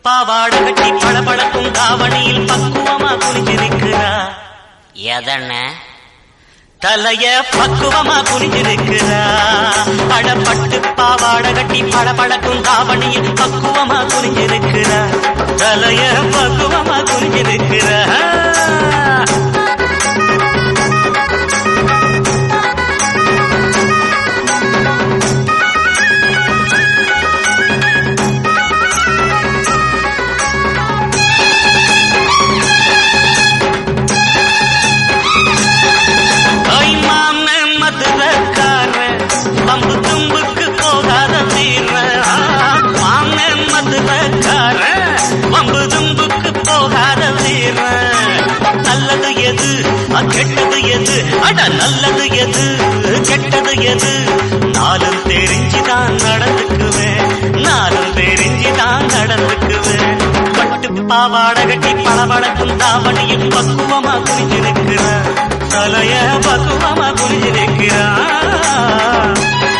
பாவாடை கட்டி பளபளக்கும் தாவணியில் பக்குவமா குனிஞ்சிருக்கிறா எதண்ண தலைய பக்குவமா குனிஞ்சிருக்கிறா அடப்பட்டு பாவாடை கட்டி பளபளக்கும் தாவணியில் பக்குவமா குனிஞ்சிருக்கிறா தலைய பக்குவமா குனிஞ்சிருக்கிறா ஐ மாமே மதுரக்கார பம்பு தும்புக்கு போகாத வீர மாமே மதுரக்கார பம்பு தும்புக்கு போகாத வீர நல்லது எது அ, கெட்டது எது அட நல்லது எது கெட்டது எது நாளும் தெரிஞ்சுதான் நடந்துக்குவேன் நாளும் தெரிஞ்சுதான் நடந்துக்குவேன் பட்டு பாவாடை கட்டி பளபளக்கும் தாவணியில் பக்குவமா குனிஞ்சிருக்கிறார் தலைய பக்குவமா குனிஞ்சிருக்கிறார்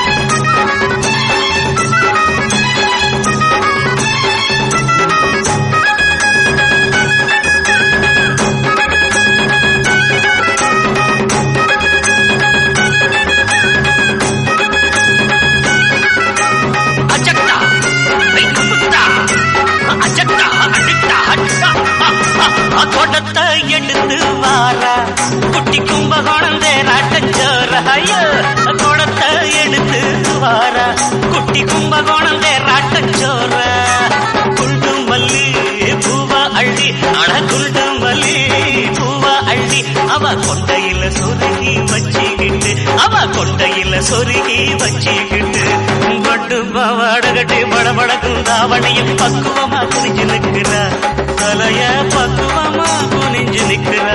அச்சட்டா வைக்குமுத்தா அச்சட்டா அடிட்டா அட்டா கொடத்தை எடுத்து வாரா குட்டி கும்பகோணம் தேராட்டச்சோர ஐயோ கொடத்தை எடுத்து வாரா குட்டி கும்பகோணம் தேராட்டச்சோர குண்டு மல்லி பூவ அள்ளி அட குண்டு மல்லி பூவ அள்ளி அவ கொண்டையில சொருகி வச்சுக்கிட்டு அவ கொண்டையில சொருகி வச்சுக்கிட்டு பட்டு பாவாடை கட்டி படபடக்கும் தாவணியும் பக்குவமா குனிஞ்சு நிற்கிறா தலைய பக்குவமா குனிஞ்சு நிற்கிறா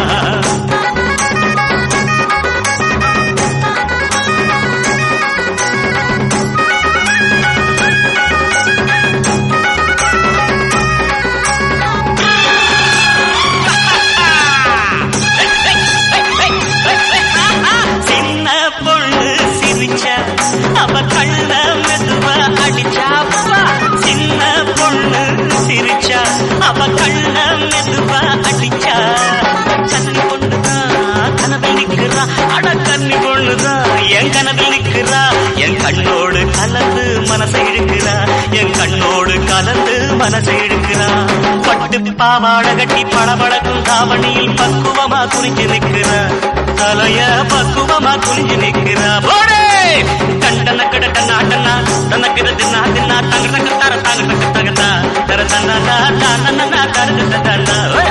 சின்ன பொண்ணு சிரிச்சா அவ கண்ண மெதுவா அடிச்சா அப்பா. சின்ன பொண்ணு சிரிச்சா அவ கண்ண மெதுவா அடிச்சா கன்னி பொண்ணுதான் கனவில் நிக்கிறா அட கன்னி பொண்ணுதான் என் கனவில் நிக்கிறா என் கண்ணோடு கலந்து மனசை இழுக்கிறா என் கண்ணோடு கலந்து மனசை இழுக்கிறா பட்டு பாவாடை கட்டி பளபளக்கும் தாவணியில் பக்குவமா குறிஞ்சு நிக்கிறா தலைய பக்குவமா குனிஞ்சு நிக்கிறா போடே கண்டன கடட்ட நாட்டனா தனக்கிறது நாட்டினா தங்க தங்க தர தாங்க தங்க தகதா தர தன்னா தர தன்னா